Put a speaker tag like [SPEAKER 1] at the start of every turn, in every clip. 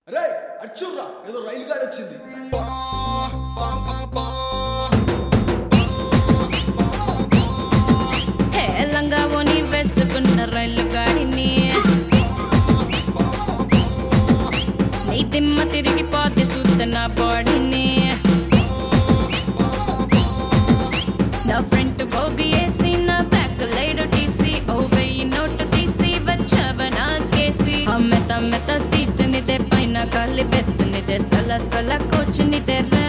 [SPEAKER 1] రే అచ్చుర్రా ఏదో రైలు గాడి వచ్చింది
[SPEAKER 2] హే లంగావోని వేసుకున్న రైలు గాడిని నీ దిమ్మ తిరిగిపోతే చూద్ద నా బాడీని నా ఫ్రంట్ బోగి వేసి నా బ్యాక్ లైడ్ తీసి ఓ వెయ్యి నోటు తీసి వచ్చావ నా కేసి మెత్త మెత్త సీట్ నిదే పైన కాలి బెత్తు నిదే సల సల కోచ్ నిదే రా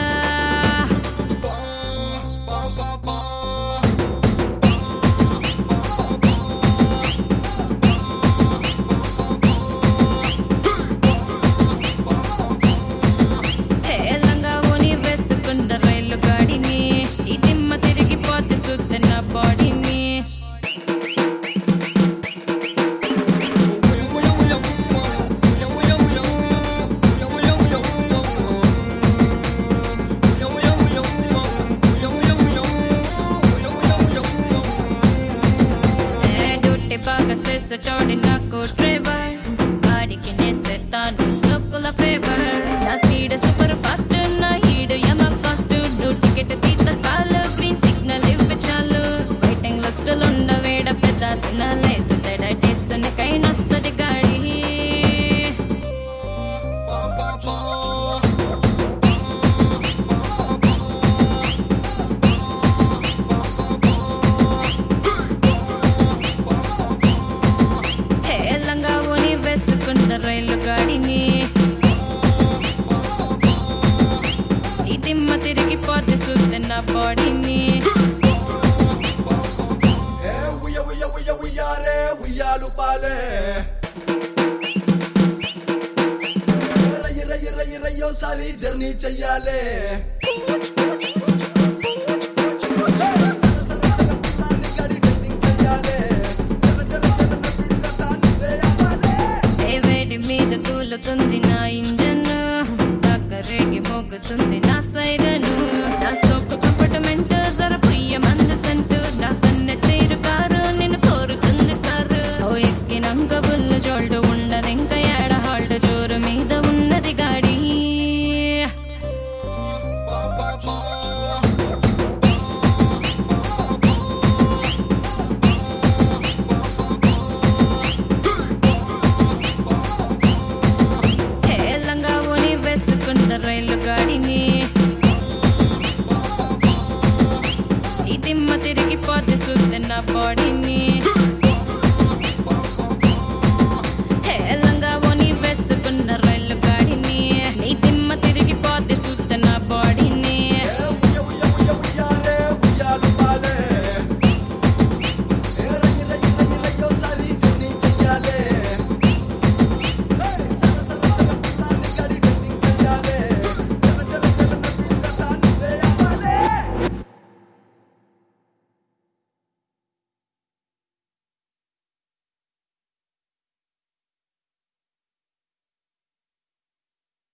[SPEAKER 2] హే లంగావోని వేసుకున్న రైలు గాడిని ఈ దిమ్మ తిరిగిపోతే సుద్ద నా బాడీని ఏ డ్యూటీ బాగా చేసేటోడి నాకు డ్రైవర్ గాడికి నేసే తాను సొక్కుల ఫేవర్ నా స్పీడ్ సూపర్ ఫాస్ట్ నా హీడ్ యమ కాస్ట్ నువ్వు టికెట్ తీత కాలు గ్రీన్ సిగ్నల్ ఇవ్వి చాలు వెయిటింగ్ లిస్టులు ఉండవేడ పెద్ద సిన లేదు తెడ టేసుని కైనొస్తది గాడి హే లంగావోని వేసుకున్న రైలు గాడిని ఈ దిమ్మ తిరిగిపోతే సుద్ద నా బాడీని
[SPEAKER 1] ఏ ఉయ్య ఉయ్య ఉయ్య ఉయ్యారే ఉయ్యాలు పాలే ఏ రయ్య రయ్య రయ్య రయ్యోసారి జర్నీ చెయ్యాలే సన సన సన పిల్లాని గాడి డ్రైవింగ్ చెయ్యాలే జర జర జర నా స్పీడ్ కట్టా నువ్వే అవ్వాలే
[SPEAKER 2] ఏ వేడి మీద తూలుతుంది నా ఇంజన్ దగ్గరేగి మోగుతుంది నా సైరను నా సొగ్గు